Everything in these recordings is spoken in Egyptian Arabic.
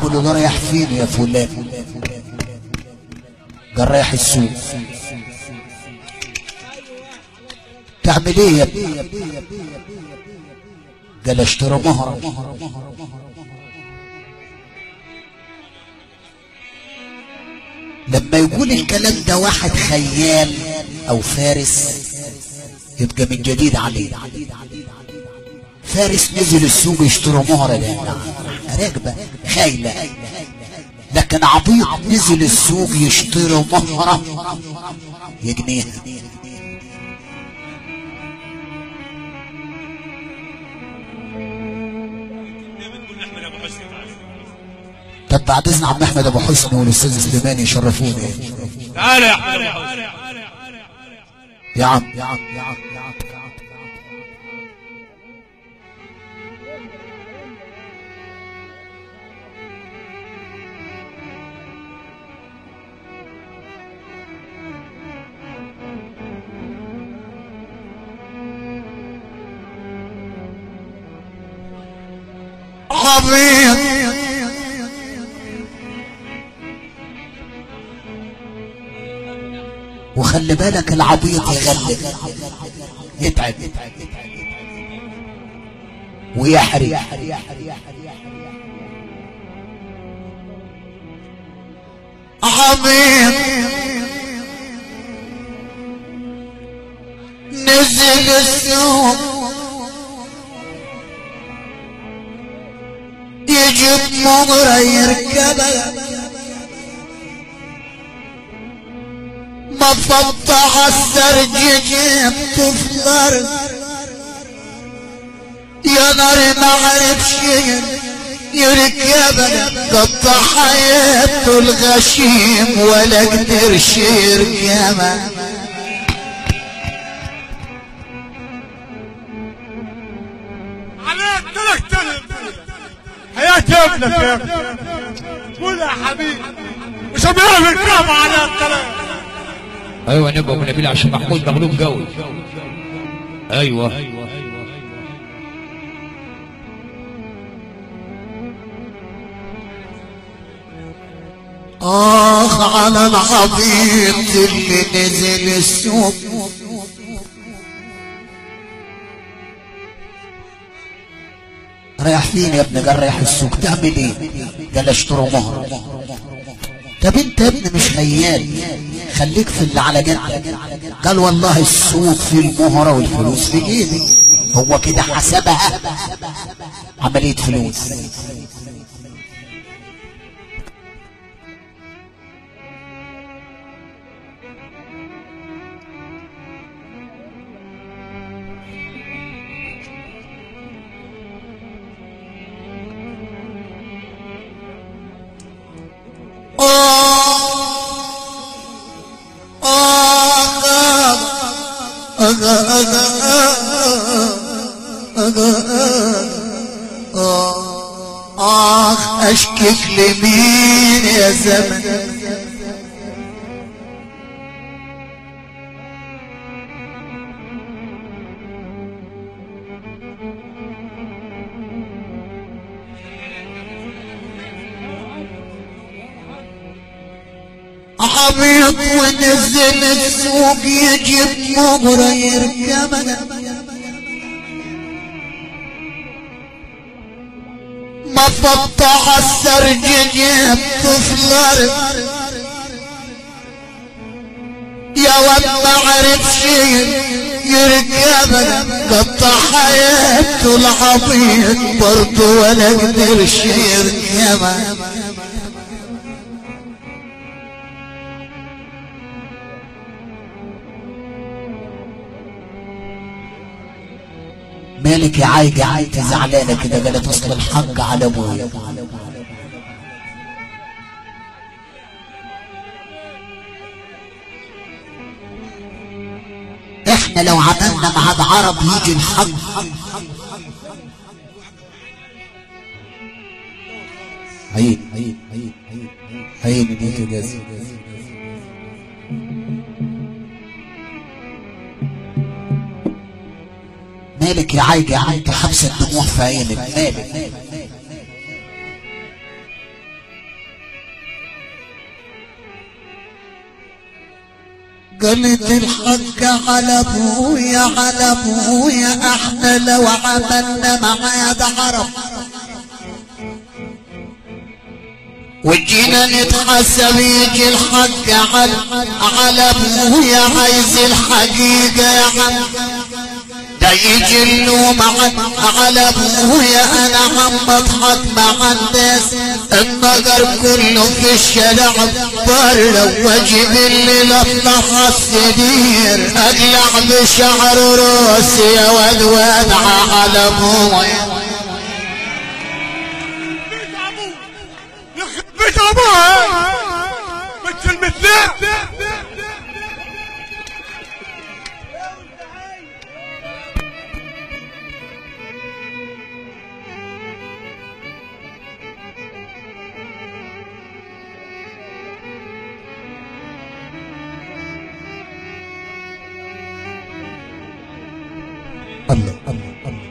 بقول له رايح فين يا فلان قال رايح السوق تعمل ايه يا ابني قال اشتري مهرة لما يقول الكلام ده واحد خيال او فارس يبقى من جديد عليه فارس نزل السوق يشتري مهرة ده راكبة خايلة لكن عبيط نزل السوق يشتري مهرة يجنيها طب بعد اذن عم احمد ابو حسن والاستاذ سليمان يشرفوني تعال يا احمد يا عم يا عم يا عم يا عم عبيط وخلي بالك العبيط يغلب يتعب ويحرق عبيط نزل السوق يجيب مغرى يركبها ما فتح السرج جبت فلر يا نار ما عرف شيء يركبنا قطع حياته الغشيم ولا قدرش يركبها عليك تلك تلك حياة ابنك يا ابني قول يا حبيبي مش بيعمل كام على التلك ايوه نبقى ابو نبيل عشان محمود مغلوب قوي ايوه آخ على العبيط اللي نزل السوق رايح فين يا ابني قال رايح السوق تعمل ايه قال اشتري مهر طب انت يا ابني مش خيال خليك في اللي على جنبك قال والله السوق فيه المهرة والفلوس في جيبي هو كده حسبها عملية فلوس آخ أشكك لمين يا زمن عبيط ونزل السوق يجيب مغرى يركبنا ما فتح السرج جيب طفل يا ولد ما عرف شيء يركبنا قطع حياته العبيط برضه ولا قدرش يركبنا مالك يا عايجة انت زعلانة كده قالت اصل الحق على ابويا احنا لو عملنا مع عرب يجي الحق عين عين عين عين عين دي جازي مالك يا عايجة انت حبس الدموع في عينك مالك قلت الحق على ابويا على ابويا احنا لو عملنا معاد عرب وجينا نتحسب يجي الحق على على ابويا عايز الحقيقة يا عم ده يجي اللوم عن- على ابويا انا عم اضحك مع الناس النظر كله في الشارع بره واجيب الليل اطلع السرير اقلع بشعر راسي يا واد وادعى على ابويا بيت ابوه يخرب بيت ابوه بنت المثلى الله الله الله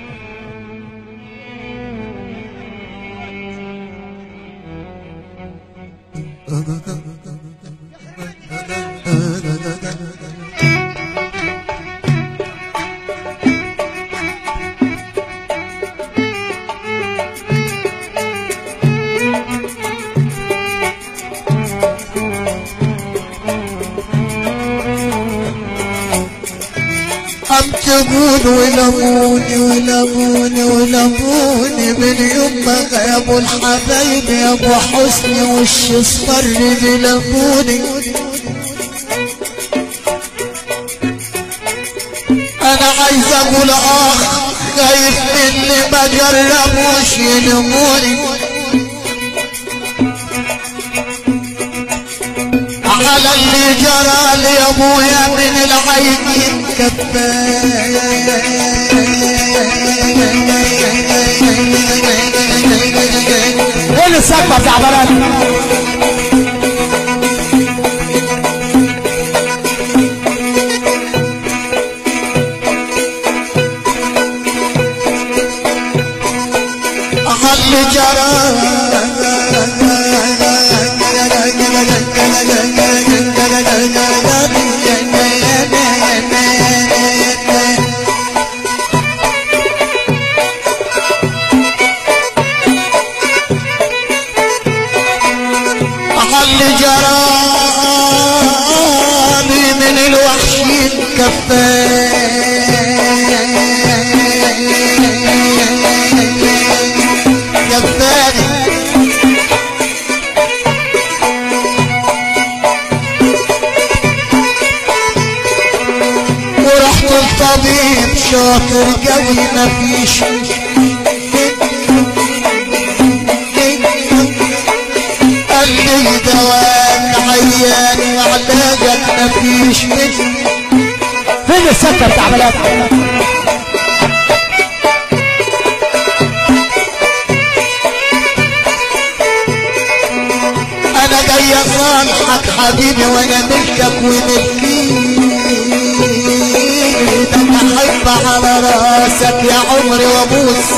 أم تقول ولموني ولموني ولموني من يوم ما غابوا الحبايب يا ابو حسني وش اصفر بلموني انا عايز اقول اخ خايف مني ما جربوش يلموني على اللي جرى لي ابويا من العين كفايه ايه اللي سبب يا عبرات اللي جرى اللي جرى لي من الوحشين كفايه كفاني ورحت الطبيب شاطر قوي مفيش قال لي دواك عيان وعلاجك مفيش فين السكة بتاع عبرات انا جاي اصالحك حبيبي وانا ملكك وملكيك انا احب على راسك يا عمري وابوس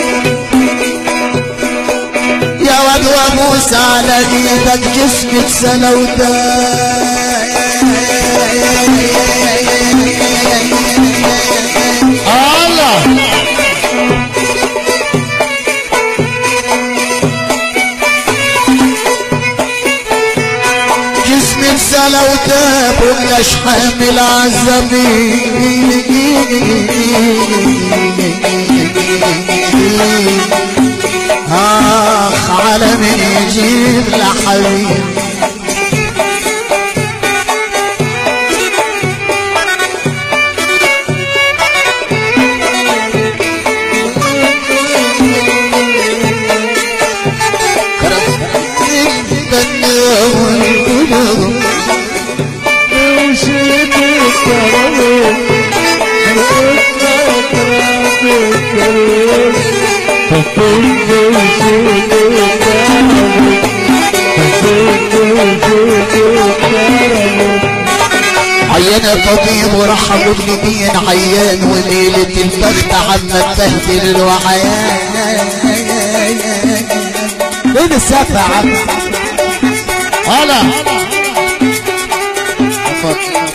يا واد وابوس على ايدك جسمك سلوتك الله جسمك سلوتك ولاش حامل عذبي اخ على من يجيب لحبيب عيان طبيب وراح اقول لي مين عيان وليلة البخت عم تبهدل الوعيان فين السقف يا عم هلا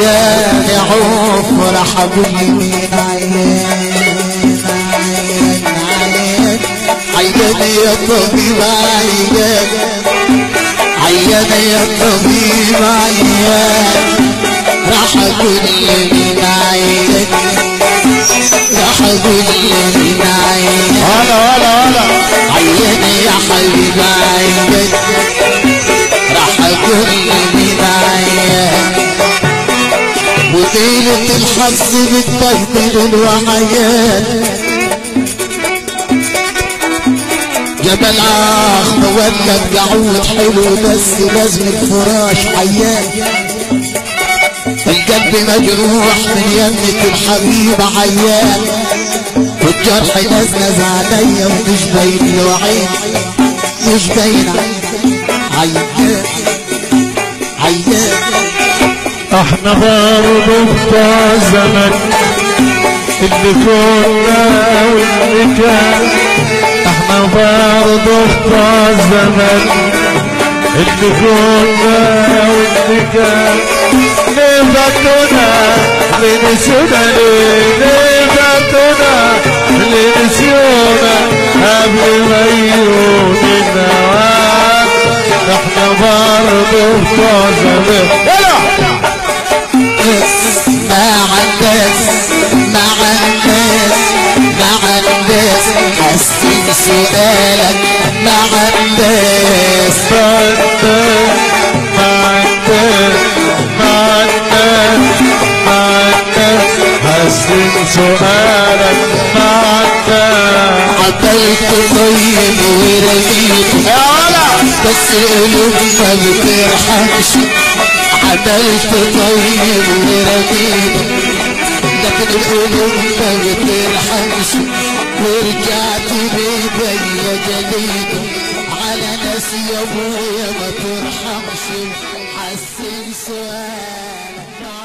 عياني عوف راح اقول يمين عيان عيان عيان عيان يا طبيب عيان عيان يا طبيب عيان راح اقول يمين عيان راح اقول يمين عيان ولا ولا ولا عيان يا حبيب عيان راح اقول يمين عيان وليلة الحظ بتبهدل الوعيان جبل عاخ مولد قعود حلو بس لازم الفراش عيان القلب مجروح من يمة الحبيب عيان والجرح نزنز عليا ومش باين له عين مش باين عيان عيان احنا برضه بتوع زمن اللي كنا واللي كان احنا برضه بتوع زمن اللي كنا واللي كان ليه فاتونا ليه نسيونا ليه ليه فاتونا ليه نسيونا قبل ما يجون النوام احنا برضه بتوع زمان يلا مع الناس مع الناس مع الناس حسين سؤالك مع الناس سؤالك مع الناس عملت طيب ورميت يا ولا بس القلوب ما بترحمش عملت طيب ورميت لكن القلوب ما بترحمش ورجعت بيدي جديد على ناس يا ابويا ما ترحمش حسن سؤالك